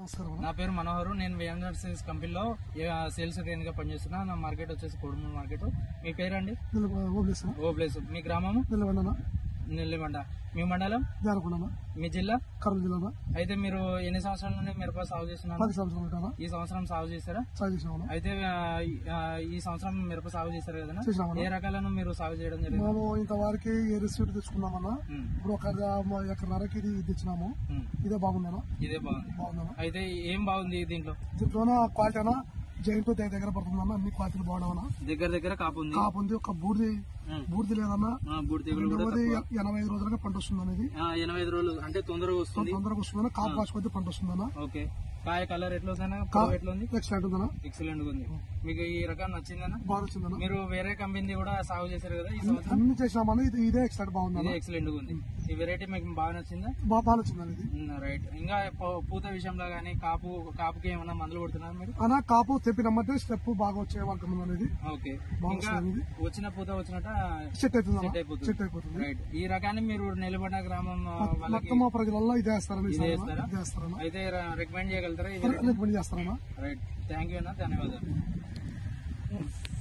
నమస్కారం నా పేరు మనోహర్ నేను విఎంఆర్ సేల్స్ కంపెనీలో సేల్స్ ట్రైన్ గా పనిచేస్తున్నా నా మార్కెట్ వచ్చేసి కొడుమూరు మార్కెట్ మీ పేరండి ఓబ్లేసిన ఓ ప్లేస్ మీ గ్రామము నిలబడినా నెల్లిమండ మీ మండలం జారకుండా మీ జిల్లా కర్నూలు జిల్లా అయితే మీరు ఎన్ని సంవత్సరాల నుండి మిరప సాగు చేస్తున్నారు పది సంవత్సరాలు ఉంటానా ఈ సంవత్సరం సాగు చేస్తారా సాగు చేసినాము అయితే ఆ, ఈ- ఆ, ఈ సంవత్సరం మిరప సాగు చేస్తారు కదా చేసినాము ఏ రకాలను మీరు సాగు చేయడం జరిగింది మేము ఇంతవరకు ఏ రిసీట్ తెచ్చుకున్నామన్నా ఉమ్, ఇప్పుడు ఒక ఎకరన్నరకి ఇది తెచ్చినాము ఉమ్, ఇదే బాగుందనా ఇదే బాగుంది బాగుందనా అయితే ఏం బాగుంది దీంట్లో దీంట్లోన క్వాలిటీ అన్నా జైంట్ దగ్గర దగ్గర పడుతుందన్న అన్ని క్వాలిటీలు బాగున్నామన్నా దగ్గర దగ్గర కాపు ఉంది కాపు ఉంది ఒక బూడిది ఉమ్, బూడిది లేదన్నా ఆ, బూడి తెగులు కూడా రెండవది తక్కువ. ఎనభై ఐదు రోజులుగా పంట వస్తుంది అనేది ఆ, ఎనభై ఐదు రోజులు అంటే తొందరగా వస్తుంది తొందరగా వస్తుందన్నా కాపు వాసుకొద్ది పంట వస్తుందన్నా ఓకే కాయ కలర్ ఎట్లా ఉందన్నా పొడవు ఎట్లా ఉంది ఎక్సలెంట్ ఉందన్నా ఎక్సలెంట్ గా ఉంది మీకు ఈ రకం నచ్చిందన్నా బాగా వచ్చిందన్నా మీరు వేరే కంపెనీ కూడా సాగు చేశారు కదా ఈ సంవత్సరం అన్ని చేసినామన్నా ఇది ఇదే ఎక్సలెంట్ ఇదే బాగుందన్నా ఎక్సలెంట్ గా ఉంది ఈ వెరైటీ మీకు బాగా నచ్చిందా బాగా బాగా వచ్చిందన్న ఇది రైట్ ఇంకా పూ- పూత విషయంలో గానీ కాపు కాపుకి ఏమైనా మందులు కొడుతున్నారు మీరు అనా కాపు తెప్పినమ్మంటే స్టెప్ బాగా వచ్చే వర్గం అనేది ఓకే బాగా ఇంకా వస్తుంది. వచ్చిన పూత వచ్చినట్ట సెట్ అవుతుంది సెట్ అయిపోతుంది సెట్ అయిపోతుంది రైట్ ఈ రకాన్ని మీరు నిలబడ్డ గ్రామం ఆ, వాళ్ళకి మొత్తం మా ప్రజలలో ఇదే వేస్తారని ఇదే వేస్తారా? ఇదే వేస్తారన్నా అయితే రికమెండ్ చేయగలుగుతారా ఇది రికమెండ్ చేస్తారన్నా రైట్ థ్యాంక్ యూ అన్న ధన్యవాదాలు